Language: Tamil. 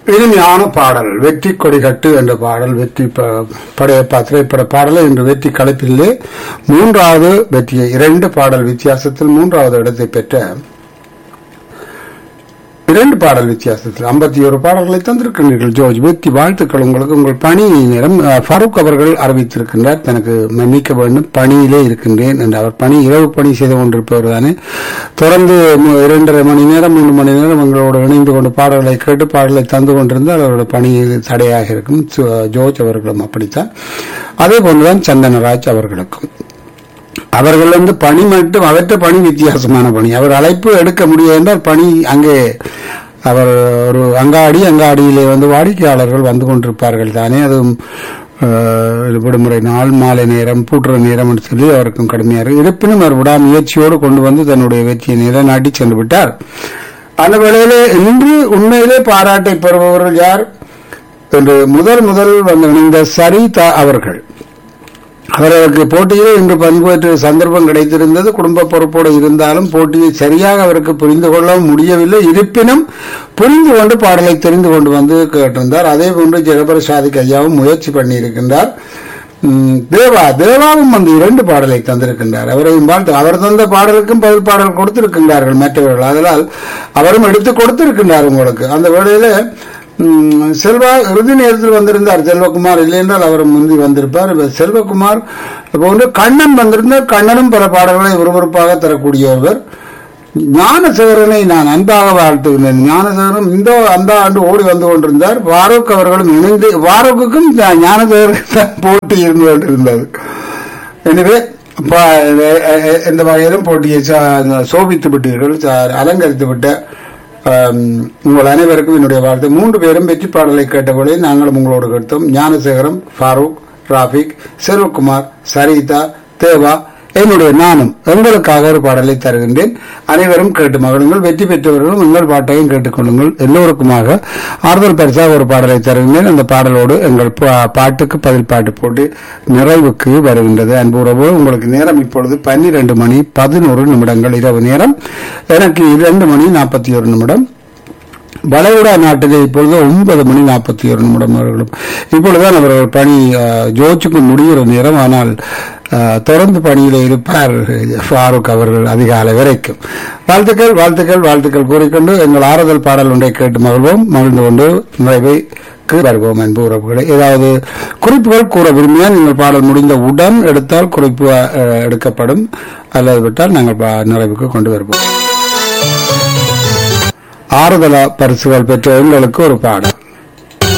இனிமையான பாடல் வெற்றி கொடி கட்டு என்ற பாடல் வெற்றி ப- படையப்பா திரைப்பட பாடலை இன்று வெற்றி கலைப்பிலே மூன்றாவது வெற்றியை இரண்டு பாடல் வித்தியாசத்தில் மூன்றாவது இடத்தை பெற்ற இரண்டு பாடல் வித்தியாசத்தில் ஐம்பத்தி ஒரு பாடல்களை தந்திருக்கின்றீர்கள் ஜோர்ஜ் வெற்றி வாழ்த்துக்கள் உங்களுக்கு உங்கள் பணி நேரம் அஹ், ஃபரூக் அவர்கள் அறிவித்திருக்கின்றார் தனக்கு மன்னிக்க வேண்டும் பணியிலே இருக்கின்றேன் என்று அவர் பணி இரவு பணி செய்து கொண்டிருப்பவர் தானே தொடர்ந்து மு- இரண்டரை மணி நேரம் மூன்று மணி நேரம் எங்களோடு இணைந்து கொண்டு பாடல்களை கேட்டு பாடலை தந்து கொண்டிருந்தால் அவரோட பணி தடையாக இருக்கும் சு- ஜோர்ஜ் அவர்களும் அப்படித்தான் அதே போன்றுதான் சந்தனராஜ் அவர்களுக்கும் அவர்கள் வந்து பணி மட்டும் அவற்ற பணி வித்தியாசமான பணி அவர் அழைப்பு எடுக்க முடியாது என்றால் பணி அங்கே அவர் ஒரு அங்காடி அங்காடியிலே வந்து வாடிக்கையாளர்கள் வந்து கொண்டிருப்பார்கள் தானே அதுவும் அஹ், விடுமுறை நாள் மாலை நேரம் பூட்டுற நேரம் என்று சொல்லி அவருக்கும் கடுமையாக இருக்கு. இருப்பினும் அவர் விடாமுயற்சியோடு கொண்டு வந்து தன்னுடைய வெற்றியை நிலைநாட்டி சென்று விட்டார் அந்த வேளையிலே இன்று உண்மையிலே பாராட்டை பெறுபவர்கள் யார் என்று முதல் முதல் வந்து இணைந்த சரிதா அவர்கள் அவர்களுக்கு போட்டியிலே இன்று பங்கேற்ற சந்தர்ப்பம் கிடைத்திருந்தது குடும்ப பொறுப்போடு இருந்தாலும் போட்டியை சரியாக அவருக்கு புரிந்து கொள்ள முடியவில்லை இருப்பினும் புரிந்து கொண்டு பாடலை தெரிந்து கொண்டு வந்து கேட்டிருந்தார் அதே போன்று ஜெகபிரசாதிக் ஐயாவும் முயற்சி பண்ணி இருக்கின்றார் உம், தேவா தேவாவும் வந்து இரண்டு பாடலை தந்திருக்கின்றார் அவரையும் வாழ்த்து அவர் தந்த பாடலுக்கும் பதில் பாடல் கொடுத்திருக்கின்றார்கள் மற்றவர்கள் அதனால் அவரும் எடுத்து கொடுத்திருக்கின்றார் உங்களுக்கு அந்த வேளையில உம், செல்வா இறுதி நேரத்தில் வந்திருந்தார் செல்வகுமார் இல்லை என்றால் அவர் முந்தி வந்திருப்பார் இப்ப செல்வகுமார் போன்று கண்ணன் வந்திருந்தார் கண்ணனும் பல பாடல்களை விறுவிறுப்பாக தரக்கூடியவர் ஞானசேகரனை நான் அன்பாக வாழ்த்துகிறேன் ஞானசேகரன் இந்த அந்த ஆண்டு ஓடி வந்து கொண்டிருந்தார் வாரோக் அவர்களும் இணைந்து வாரோக்குக்கும் ஞானசேகருக்கு தான் போட்டி இருந்து கொண்டிருந்தது எனவே ப- எ- எ- எந்த வகையிலும் போட்டியை ச- சோபித்து விட்டீர்கள் ச- அலங்கரித்து விட்ட ஆம், உங்கள் அனைவருக்கும் என்னுடைய வாழ்த்து மூன்று பேரும் வெற்றி பாடலை கேட்டபோதே நாங்களும் உங்களோடு கேட்டோம் ஞானசேகரம் ஃபாரூக் ராபிக் செல்வகுமார் சரிதா தேவா என்னுடைய நானும் எங்களுக்காக ஒரு பாடலை தருகின்றேன் அனைவரும் கேட்டு மகளுங்கள் வெற்றி பெற்றவர்களும் எங்கள் பாட்டையும் கேட்டுக்கொள்ளுங்கள் எல்லோருக்குமாக ஆறுதல் பரிசாக ஒரு பாடலை தருகின்றேன் அந்த பாடலோடு எங்கள் பா- பாட்டுக்கு பதில் பாட்டு போட்டு நிறைவுக்கு வருகின்றது அன்புறவு உங்களுக்கு நேரம் இப்பொழுது பன்னிரண்டு மணி பதினோரு நிமிடங்கள் இரவு நேரம் எனக்கு இரண்டு மணி நாற்பத்தி ஒரு நிமிடம் வளைகுடா நாட்டிலே இப்பொழுது ஒன்பது மணி நாற்பத்தி ஒரு நிமிடம் அவர்களும் இப்பொழுதுதான் அவர்கள் பணி அஹ், ஜோச்சுக்கு முடிகிற நேரம் ஆனால் அஹ், தொடர்ந்து பணியில் இருப்பார் ஃபாரூக் அவர்கள் அதிகாலை வரைக்கும் வாழ்த்துக்கள் வாழ்த்துக்கள் வாழ்த்துக்கள் கூறிக்கொண்டு எங்கள் ஆறுதல் பாடல் ஒன்றை கேட்டு மகிழ்வோம் மகிழ்ந்து கொண்டு நிறைவை வருவோம் அன்பு உறவுகளை ஏதாவது குறிப்புகள் கூற விரும்பினால் நீங்கள் பாடல் முடிந்த உடன் எடுத்தால் குறிப்பு அஹ், எடுக்கப்படும் அல்லது விட்டால் நாங்கள் பா- நிறைவுக்கு கொண்டு வருவோம் ஆறுதலா பரிசுகள் பெற்ற எங்களுக்கு ஒரு பாடல்